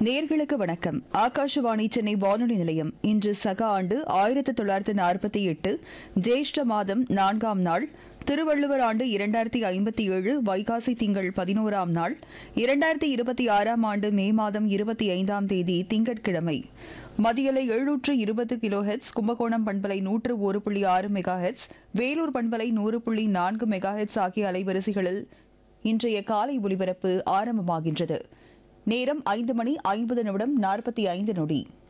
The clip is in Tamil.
நேர்களுக்கு வணக்கம் ஆகாஷவாணி சென்னை வானொலி நிலையம் இன்று சக ஆண்டு ஆயிரத்து தொள்ளாயிரத்து நாற்பத்தி எட்டு ஜேஷ்ட மாதம் நான்காம் நாள் திருவள்ளுவர் ஆண்டு இரண்டாயிரத்தி ஐம்பத்தி ஏழு வைகாசி திங்கள் பதினோராம் நாள் இரண்டாயிரத்தி இருபத்தி ஆறாம் ஆண்டு மே மாதம் இருபத்தி ஐந்தாம் தேதி திங்கட்கிழமை மதியலை எழுநூற்று இருபது கிலோ ஹெட்ஸ் கும்பகோணம் பண்பலை நூற்று ஒரு புள்ளி ஆறு மெகா ஹெட்ஸ் வேலூர் பண்பலை நூறு புள்ளி நான்கு மெகா ஹெட்ஸ் ஆகிய அலைவரிசைகளில் இன்றைய காலை ஒலிபரப்பு ஆரம்பமாகின்றது நேரம் ஐந்து மணி ஐம்பது நிமிடம் நாற்பத்தி ஐந்து நொடி